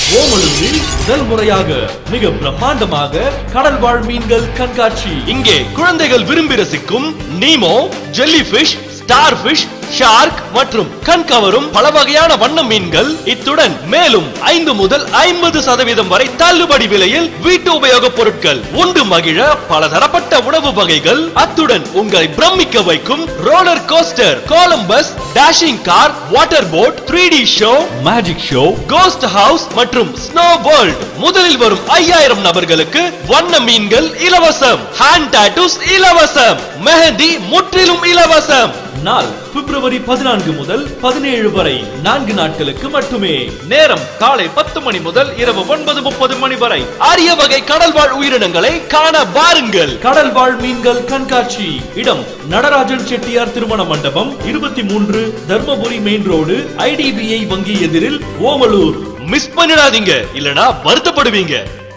ஓமலூரில் முதல் முறையாக மிக பிரம்மாண்டமாக கடல் வாழ் மீன்கள் கண்காட்சி இங்கே குழந்தைகள் விரும்பி ரசிக்கும் நீமோ ஜெல்லிஃபிஷ் ஸ்டார்ஃபிஷ் ஷார்க் மற்றும் கண்கவரும் பல வகையான வண்ண மீன்கள் இத்துடன் மேலும் ஐந்து முதல் ஐம்பது சதவீதம் வரை தள்ளுபடி விலையில் வீட்டு உபயோகப் பொருட்கள் உண்டு மகிழ பல தரப்பட்ட உணவு வகைகள் அத்துடன் உங்களை பிரமிக்க வைக்கும் roller coaster Columbus dashing car water boat three D show magic show ghost house மற்றும் ஸ்னோ வேர்ல்ட் முதலில் வரும் ஐயாயிரம் நபர்களுக்கு வண்ண மீன்கள் இலவசம் ஹேண்ட் டாட்டூஸ் இலவசம் மெஹந்தி முற்றிலும் இலவசம் நாள் பிப்ரவரி பதினான்கு முதல் பதினேழு வரை நான்கு நாட்களுக்கு மட்டுமே நேரம் காலை பத்து மணி முதல் இரவு ஒன்பது முப்பது மணி வரை அரிய வகை கடல் வாழ் உயிரினங்களை காண வாருங்கள் கடல் வாழ் மீன்கள் கண்காட்சி இடம் நடராஜன் செட்டியார் திருமண மண்டபம் இருபத்தி மூன்று தர்மபுரி மெயின் ரோடு ஐடிபிஐ வங்கி எதிரில் ஓமலூர் மிஸ் பண்ணிடாதீங்க இல்லனா வருத்தப்படுவீங்க